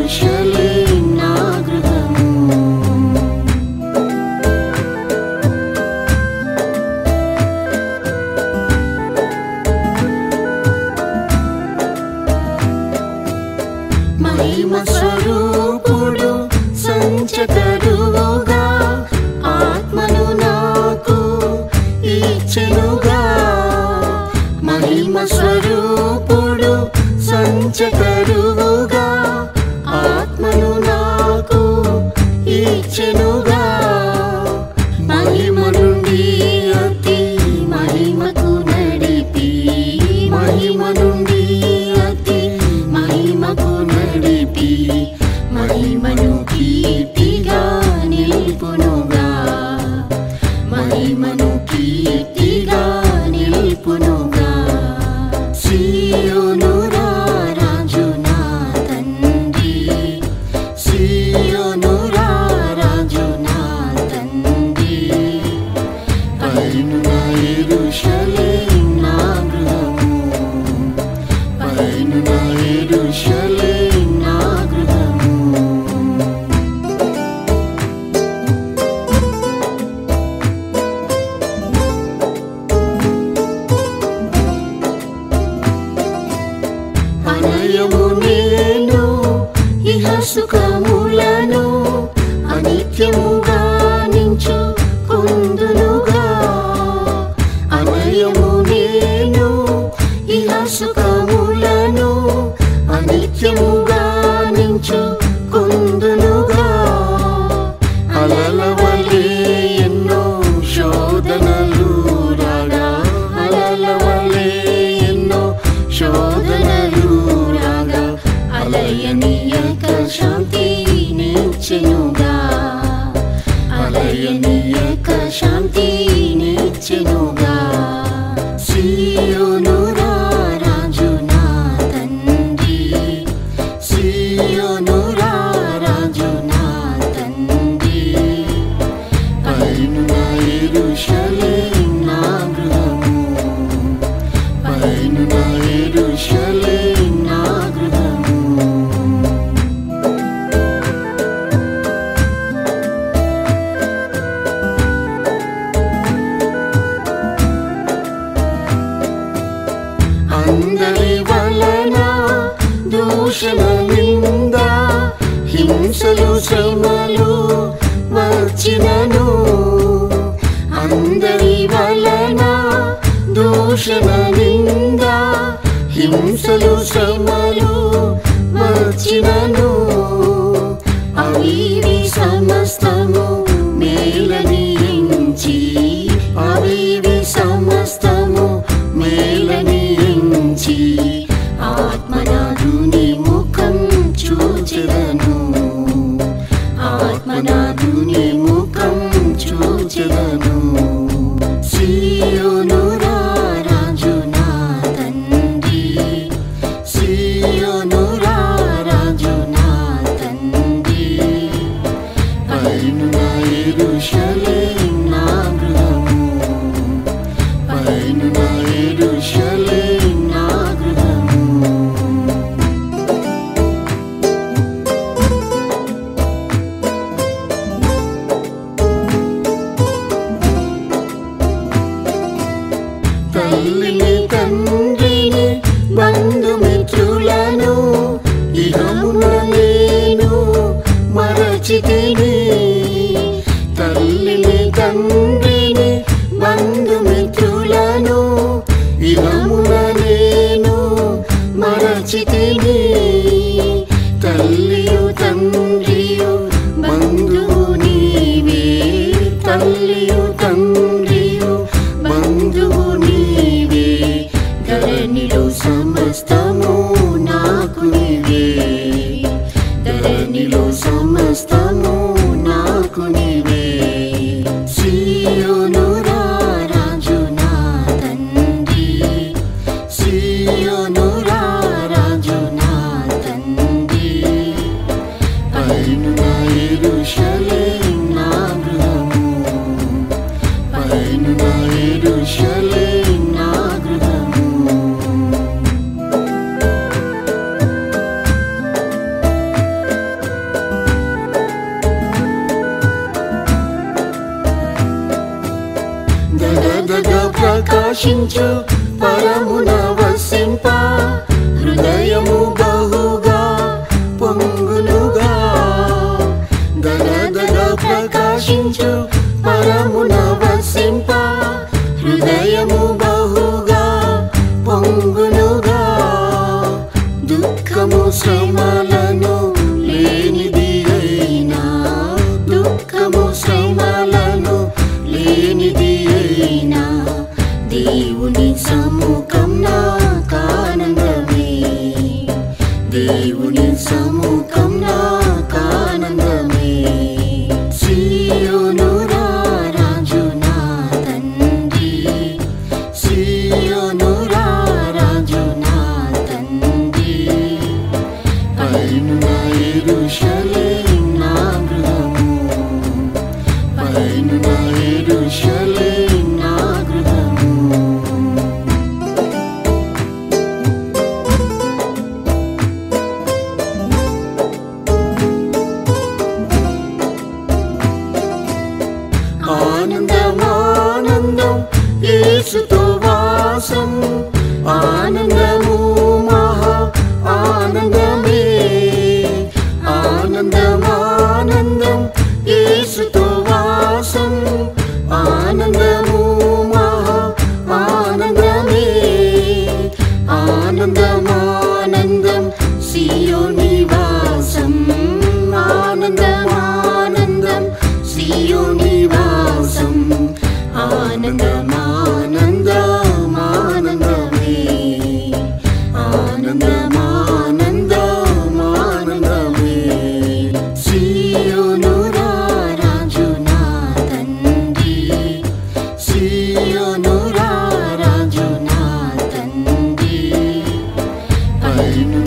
ఎరుషలేం నా గృహము మహిమ స్వరూపుడు సంచకరువుగా ఆత్మను నాకు ఇచ్చెనుగా మహిమ స్వరూపుడు సంచకరువుగా ఆత్మను నాకు ఇచ్చెనుగా మహిమ నుండి అతి మహిమకు నడిపి మహిమ నుండి అతి మహిమకు నడిపి మహిమను కీర్తిగా నిల్పునుగా మహిమను కీర్తిగా నిల్పునుగా సియోను రాజు నా తండ్రి సియోను రాజు నా తండ్రి పైను నా ఎరుషలేం నా గృహము పైను నా ఎరుషలేం నా గృహము అనయము నేను ఇహ సుఖములను అనిత్యముగా నించు కుందునుగా అనయము నేను ఇహ సుఖములను అనిత్యముగా నించు కుందునుగా అలల వలె ఎన్నో శోధనలు రాగా అలల వలె ఎన్నో శోధనలు రాగా అలయనీయక శాంతి నిచ్చెనుగా అలయనీయక శాంతి నిచ్చెనుగా సియోను రాజు నా తండ్రి సియోను రాజు నా తండ్రి పైను నా ఎరుషలేం నా గృహము పైను నా ఎరుషలేం నా గృహము అందరి వలన దూషణ నింద హింసలు శ్రమలు వచ్చినను అందరి వలన దూషణ నింద హింసలు శ్రమలు వచ్చినను అవి సమస్తము మేలని ఎంచి అవి సమస్తము మేలని ఎంచి ఆత్మనాథుని ముఖం చూచెదను ఆత్మనాథుని ముఖం చూచెదను సియోను రాజు నా తండ్రి సియోను రాజు నా తండ్రి పైను నా ఎరుషలేం నా గృహము పైను నా ఎరుషలేం నా గృహము తల్లిని తండ్రిని బంధుమిత్రులను ఇహమున నేను మరచితిని తల్లిని తండ్రిని బంధుమిత్రులను ఇహమున నేను మరచితిని తల్లియు తండ్రియు బంధువు నీవే తల్లియు తండ్రియు బంధువు నీవే ధరణిలో సమస్తము నాకు నీవే ధరణిలో సమస్తము ప్రకాశించు పరమున వసింప హృదయము బహుగా పొంగునుగా దల దల ప్రకాశించు పరమున వసింప హృదయము బహుగా పొంగునుగా దుఃఖము శ్రమలను లేనిది అయినా దుఃఖము శ్రమలను లేనిది అయినా దేవుని సముఖం నా కానందమే దేవుని సముఖం నా కానందమే సియోను రా రాజు నా తండ్రి సియోను రా రాజు నా తండ్రి పైన ఎరుషలేం నా గృహము పైన ఎరుషలేం నా గృహము ఆనందమానందం యేసుతో వాసం ఆనందము మహా ఆనందమే ఆనందమానందం యేసుతో వాసం ఆనందము మహా ఆనందమే ఆనందమానందం సియోని వాసం ఆనందమానందం సియోని వాసం ఆనందమానందమానందమే ఆనందమానందమానందమే సియోను రా రాజు నా తండ్రి సియోను రా రాజు నా తండ్రి పైన